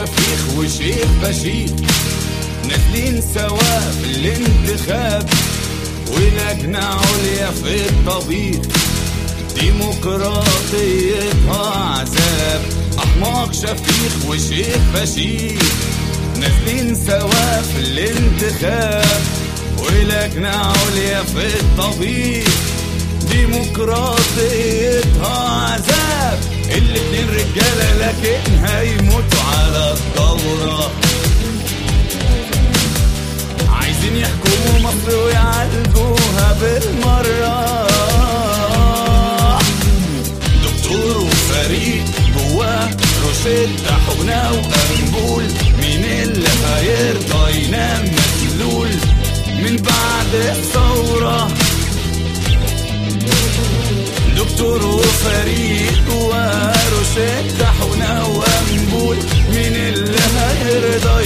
شفيخ وشيخ بشير نازلين سوا في الانتخاب ولجنة عليا في الطبيخ ديمقراطيتها عذاب أحمق شفيخ وشيخ بشير نازلين سوا في الانتخاب ولجنة عليا في الطبيخ ديمقراطيتها عذاب الاتنين رجالة لكن هيموتوا على الدورة عايزين يحكموا مصر ويعالجوها بالمرة دكتور وفريق جواه روشتة حقنة وأنبول مين اللي هيرضى ينام مسلول من بعد الثورة دكتور وفريق جواه روشتة حقنة وأنبول مين اللي هيرضى